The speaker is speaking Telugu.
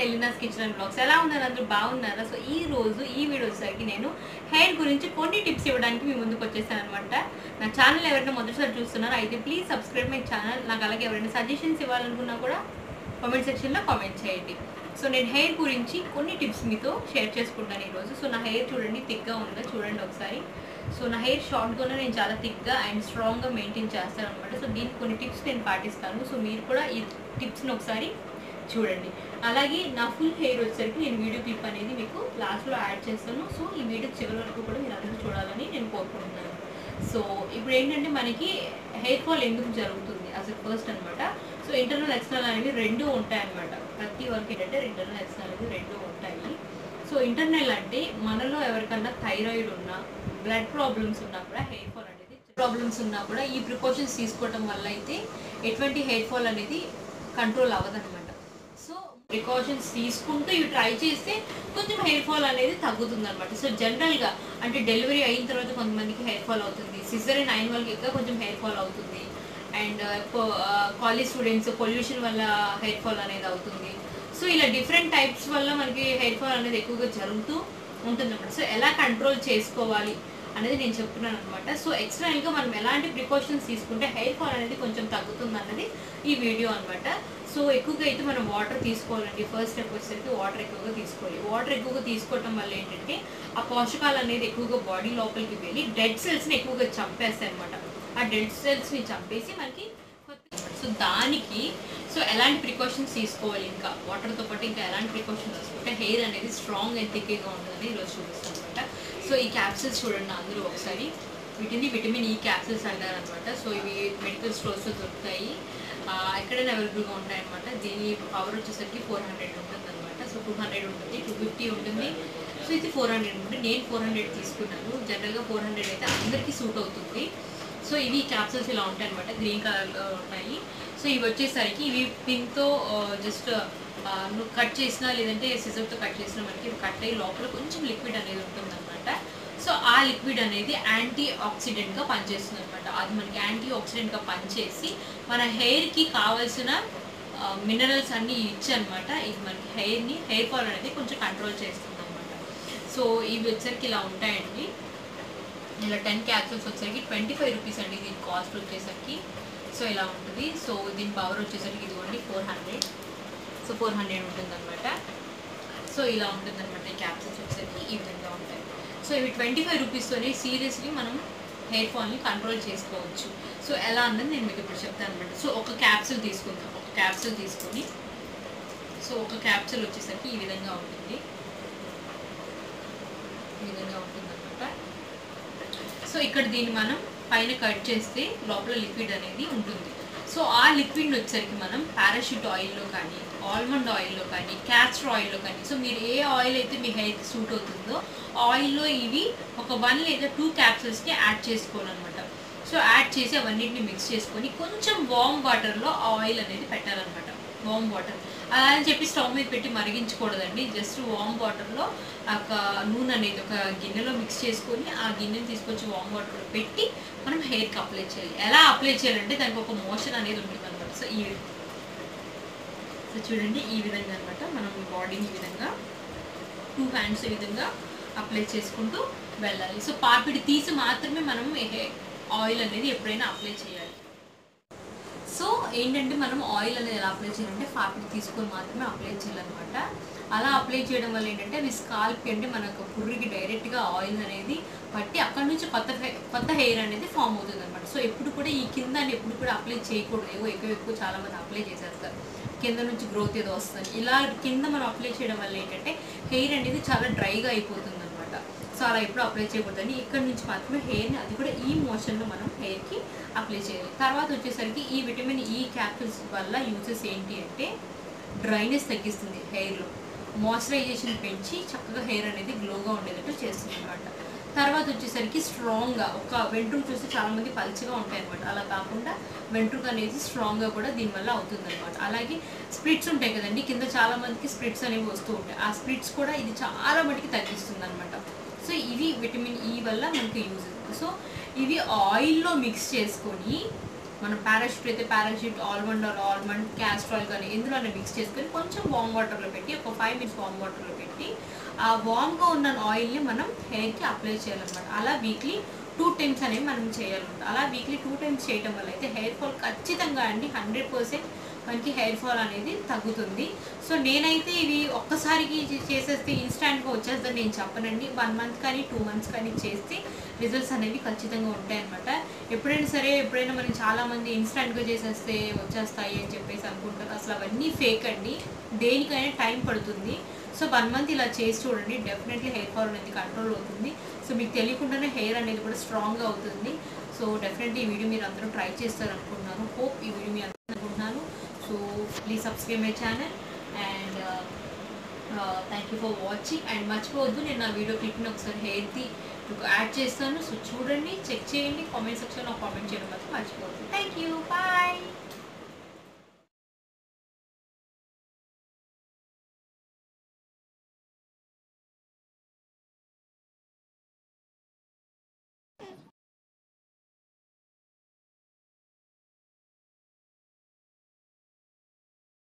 ఎలినాస్ కిచెన్ అండ్ బ్లాగ్స్ ఎలా ఉన్నారు అందరూ బాగున్నారా సో ఈ రోజు ఈ వీడియో వచ్చేసరికి నేను హెయిర్ గురించి కొన్ని టిప్స్ ఇవ్వడానికి మీ ముందుకు వచ్చేసాను అనమాట నా ఛానల్ ఎవరైనా మొదటిసారి చూస్తున్నారో అయితే ప్లీజ్ సబ్స్క్రైబ్ మై ఛానల్ నాకు అలాగే ఎవరైనా సజెషన్స్ ఇవ్వాలనుకున్నా కూడా కామెంట్ సెక్షన్లో కామెంట్ చేయండి సో నేను హెయిర్ గురించి కొన్ని టిప్స్ మీతో షేర్ చేసుకుంటాను ఈరోజు సో నా హెయిర్ చూడండి థిక్గా ఉందా చూడండి ఒకసారి సో నా హెయిర్ షార్ట్గానే నేను చాలా థిక్గా అండ్ స్ట్రాంగ్గా మెయింటైన్ చేస్తాను అనమాట సో దీనికి కొన్ని టిప్స్ నేను పాటిస్తాను సో మీరు కూడా ఈ టిప్స్ని ఒకసారి చూడండి అలాగే నా ఫుల్ హెయిర్ వచ్చేసరికి నేను వీడియో క్లిప్ అనేది మీకు లాస్ట్లో యాడ్ చేస్తాను సో ఈ వీడియో చివరి వరకు కూడా మీరు అందరూ చూడాలని నేను కోరుకుంటున్నాను సో ఇప్పుడు ఏంటంటే మనకి హెయిర్ ఫాల్ ఎందుకు జరుగుతుంది అసలు ఫస్ట్ అనమాట సో ఇంటర్నల్ ఎక్స్టర్నల్ అనేవి రెండు ఉంటాయి అనమాట ప్రతి వరకు ఏంటంటే ఇంటర్నల్ ఎక్స్టర్నల్ అనేవి రెండు ఉంటాయి సో ఇంటర్నల్ అంటే మనలో ఎవరికన్నా థైరాయిడ్ ఉన్నా బ్లడ్ ప్రాబ్లమ్స్ ఉన్నా కూడా హెయిర్ ఫాల్ అనేది ప్రాబ్లమ్స్ ఉన్నా కూడా ఈ ప్రికాషన్స్ తీసుకోవడం వల్ల అయితే ఎటువంటి హెయిర్ ఫాల్ అనేది కంట్రోల్ అవ్వదన్నమాట సో ప్రికాషన్స్ తీసుకుంటూ ఇవి ట్రై చేస్తే కొంచెం హెయిర్ ఫాల్ అనేది తగ్గుతుంది అనమాట సో జనరల్గా అంటే డెలివరీ అయిన తర్వాత కొంతమందికి హెయిర్ ఫాల్ అవుతుంది సిజరీన్ అయిన వాళ్ళకి ఇంకా కొంచెం హెయిర్ ఫాల్ అవుతుంది అండ్ కాలేజ్ స్టూడెంట్స్ పొల్యూషన్ వల్ల హెయిర్ ఫాల్ అనేది అవుతుంది సో ఇలా డిఫరెంట్ టైప్స్ వల్ల మనకి హెయిర్ ఫాల్ అనేది ఎక్కువగా జరుగుతూ ఉంటుంది అనమాట సో ఎలా కంట్రోల్ చేసుకోవాలి అనేది నేను చెప్తున్నాను అనమాట సో ఎక్స్టర్నల్గా మనం ఎలాంటి ప్రికాషన్స్ తీసుకుంటే హెయిర్ ఫాల్ అనేది కొంచెం తగ్గుతుంది అన్నది ఈ వీడియో అనమాట సో ఎక్కువగా అయితే మనం వాటర్ తీసుకోవాలండి ఫస్ట్ స్టెప్ వచ్చేసరికి వాటర్ ఎక్కువగా తీసుకోవాలి వాటర్ ఎక్కువగా తీసుకోవటం వల్ల ఏంటంటే ఆ పోషకాలు అనేది ఎక్కువగా బాడీ లోపలికి వెళ్ళి డెడ్ సెల్స్ని ఎక్కువగా చంపేస్తాయి అనమాట ఆ డెడ్ సెల్స్ని చంపేసి మనకి సో దానికి సో ఎలాంటి ప్రికాషన్స్ తీసుకోవాలి ఇంకా వాటర్తో పాటు ఇంకా ఎలాంటి ప్రికాషన్స్ తీసుకుంటే హెయిర్ అనేది స్ట్రాంగ్ అండ్ థిక్గా ఉంటుందని ఈరోజు చూపిస్తాను అనమాట సో ఈ క్యాప్సిల్స్ చూడండి అందరూ ఒకసారి వీటిని విటమిన్ ఈ క్యాప్సిల్స్ అంటారు అనమాట సో ఇవి మెడికల్ స్టోర్స్లో దొరుకుతాయి ఆ, ఎక్కడైనా అవైలబుల్గా ఉంటాయన్నమాట దీని పవర్ వచ్చేసరికి ఫోర్ హండ్రెడ్ ఉంటుంది అనమాట సో టూ హండ్రెడ్ ఉంటుంది టూ ఫిఫ్టీ ఉంటుంది సో ఇది ఫోర్ హండ్రెడ్ ఉంటుంది నేను ఫోర్ హండ్రెడ్ తీసుకున్నాను జనరల్గా ఫోర్ హండ్రెడ్ అయితే అందరికీ సూట్ అవుతుంది సో ఇవి క్యాప్సూల్స్ ఇలా ఉంటాయి అనమాట గ్రీన్ కలర్లో ఉంటాయి సో ఇవి వచ్చేసరికి ఇవి పిన్తో జస్ట్ నువ్వు కట్ చేసినా లేదంటే సిజర్తో కట్ చేసినా మనకి ఇవి కట్ అయ్యి లోపల కొంచెం లిక్విడ్ అనేది ఉంటుందన్నమాట సో ఆ లిక్విడ్ అనేది యాంటీ ఆక్సిడెంట్గా పనిచేస్తుంది అనమాట అది మనకి యాంటీ ఆక్సిడెంట్గా పనిచేసి మన హెయిర్కి కావాల్సిన మినరల్స్ అన్నీ ఇచ్చి అనమాట ఇది మనకి హెయిర్ని హెయిర్ ఫాల్ అనేది కొంచెం కంట్రోల్ చేస్తుంది అనమాట సో ఇవి వచ్చేసరికి ఇలా ఉంటాయండి ఇలా టెన్ క్యాప్సూల్స్ వచ్చేసరికి ట్వంటీ ఫైవ్ రూపీస్ అండి దీని కాస్ట్ వచ్చేసరికి సో ఇలా ఉంటుంది సో దీని పవర్ వచ్చేసరికి ఇదిగోండి four hundred so four hundred ఉంటుందన్నమాట సో ఇలా ఉంటుందన్నమాట ఈ క్యాప్సూల్స్ వచ్చేసరికి ఈ విధంగా ఉంటాయి సో ఇవి ట్వంటీ ఫైవ్ రూపీస్తోనే సీరియస్లీ మనం హెయిర్ ఫాల్ని కంట్రోల్ చేసుకోవచ్చు సో ఎలా అన్నది నేను మీకు ఇప్పుడు చెప్తాను అనమాట సో ఒక క్యాప్సూల్ తీసుకుందాం ఒక క్యాప్సూల్ తీసుకొని సో ఒక క్యాప్సూల్ వచ్చేసరికి ఈ విధంగా ఉంటుంది ఈ విధంగా ఉంటుందన్నమాట సో ఇక్కడ దీన్ని మనం పైన కట్ చేస్తే లోపల లిక్విడ్ అనేది ఉంటుంది సో ఆ లిక్విడ్ వచ్చేసరికి మనం పారాషూట్ ఆయిల్లో కానీ ఆల్మండ్ ఆయిల్లో కానీ క్యాస్టర్ ఆయిల్లో కానీ సో మీరు ఏ ఆయిల్ అయితే మీ హెయిర్కి సూట్ అవుతుందో ఆయిల్లో ఇవి ఒక వన్ లేదా టూ క్యాప్సూల్స్కి యాడ్ చేసుకోవాలన్నమాట సో యాడ్ చేసి అవన్నిటిని మిక్స్ చేసుకొని కొంచెం వామ్ వాటర్లో ఆయిల్ అనేది పెట్టాలన్నమాట వామ్ వాటర్ అలా అని చెప్పి స్టవ్ మీద పెట్టి మరిగించకూడదండి జస్ట్ వామ్ వాటర్లో ఒక నూనె అనేది ఒక గిన్నెలో మిక్స్ చేసుకొని ఆ గిన్నెని తీసుకొచ్చి వామ్ వాటర్లో పెట్టి మనం హెయిర్కి అప్లై చేయాలి ఎలా అప్లై చేయాలంటే దానికి ఒక మోషన్ అనేది ఉంటుంది అనమాట సో ఈ సో చూడండి ఈ విధంగా అనమాట మనం బాడీని ఈ విధంగా టూ హ్యాండ్స్ ఈ విధంగా అప్లై చేసుకుంటూ వెళ్ళాలి సో పాపిడి తీసి మాత్రమే మనం ఆయిల్ అనేది ఎప్పుడైనా అప్లై చేయాలి సో ఏంటంటే మనం ఆయిల్ అనేది ఎలా అప్లై చేయాలంటే పాపిడి తీసుకొని మాత్రమే అప్లై చేయాలన్నమాట అలా అప్లై చేయడం వల్ల ఏంటంటే అవి స్కాల్ప్ అంటే మనకు పుర్రికి డైరెక్ట్గా ఆయిల్ అనేది పట్టి అక్కడ నుంచి కొత్త హె- కొత్త హెయిర్ అనేది ఫామ్ అవుతుంది అనమాట సో ఎప్పుడు కూడా ఈ కింద ఎప్పుడు కూడా అప్లై చేయకూడదు ఏవో ఎక్కువ ఎక్కువ చాలా మంది అప్లై చేసేస్తారు కింద నుంచి గ్రోత్ ఏదో వస్తుంది ఇలా కింద మనం అప్లై చేయడం వల్ల ఏంటంటే హెయిర్ అనేది చాలా డ్రైగా అయిపోతుంది అనమాట సో అలా ఎప్పుడు అప్లై చేయకూడదని ఇక్కడ నుంచి మాత్రమే హెయిర్ని అది కూడా ఈ మోషన్లో మనం హెయిర్కి అప్లై చేయాలి తర్వాత వచ్చేసరికి ఈ విటమిన్ ఈ క్యాప్సూల్స్ వల్ల యూజెస్ ఏంటి అంటే డ్రైనెస్ తగ్గిస్తుంది హెయిర్లో మాయిశ్చరైజేషన్ పెంచి చక్కగా హెయిర్ అనేది గ్లోగా ఉండేటట్టు చేస్తుంది అనమాట తర్వాత వచ్చేసరికి స్ట్రాంగ్గా ఒక వెంట్రుక చూస్తే చాలా మంది పల్చగా ఉంటాయి అనమాట అలా కాకుండా వెంట్రుక అనేది స్ట్రాంగ్గా కూడా దీనివల్ల అవుతుంది అనమాట అలాగే స్ప్లిట్స్ ఉంటాయి కదండి కింద చాలా మందికి స్ప్లిట్స్ అనేవి వస్తూ ఉంటాయి ఆ స్ప్లిట్స్ కూడా ఇది చాలా మటుకి తగ్గిస్తుంది అనమాట సో ఇవి విటమిన్ ఈ వల్ల మనకి యూజ్ అవుతుంది సో ఇవి ఆయిల్లో మిక్స్ చేసుకొని మనం పారాషూట్ అయితే Parachute almond or almond Castrol కానీ ఇందులోనే మిక్స్ చేసుకొని కొంచెం వామ్ వాటర్లో పెట్టి ఒక ఫైవ్ మినిట్స్ వామ్ వాటర్లో పెట్టి ఆ వామ్గా ఉన్న ఆయిల్ని మనం హెయిర్కి అప్లై చేయాలన్నమాట అలా వీక్లీ టూ టైమ్స్ అనేవి మనం చేయాలన్నమాట అలా వీక్లీ టూ టైమ్స్ చేయడం వల్ల అయితే హెయిర్ ఫాల్ ఖచ్చితంగా అండి హండ్రెడ్ పర్సెంట్ మనకి హెయిర్ ఫాల్ అనేది తగ్గుతుంది సో నేనైతే ఇవి ఒక్కసారికి చే- చేసేస్తే ఇన్స్టాంట్గా వచ్చేస్తుంది నేను చెప్పనండి వన్ మంత్ కానీ టూ మంత్స్ కానీ చేస్తే రిజల్ట్స్ అనేవి ఖచ్చితంగా ఉంటాయన్నమాట ఎప్పుడైనా సరే ఎప్పుడైనా మనం చాలామంది ఇన్స్టాంట్గా చేసేస్తే వచ్చేస్తాయి అని చెప్పేసి అనుకుంటారు అసలు అవన్నీ ఫేక్ అండి దేనికైనా టైం పడుతుంది సో వన్ మంత్ ఇలా చేసి చూడండి డెఫినెట్లీ హెయిర్ ఫాల్ అనేది కంట్రోల్ అవుతుంది సో మీకు తెలియకుండానే హెయిర్ అనేది కూడా స్ట్రాంగ్గా అవుతుంది సో డెఫినెట్లీ ఈ వీడియో మీరు అందరూ ట్రై చేస్తారు అనుకుంటున్నాను హోప్ ఈ వీడియో మీ అందరూ అనుకుంటున్నాను so please subscribe my channel and thank you for watching and మర్చిపోవద్దు నేను నా వీడియో క్లిప్ని ఒకసారి హెయిర్ది మీకు యాడ్ చేస్తాను సో చూడండి చెక్ చేయండి కామెంట్ సెక్షన్లో కామెంట్ చేయడం మాత్రం మర్చిపోవద్దు థ్యాంక్ యూ బాయ్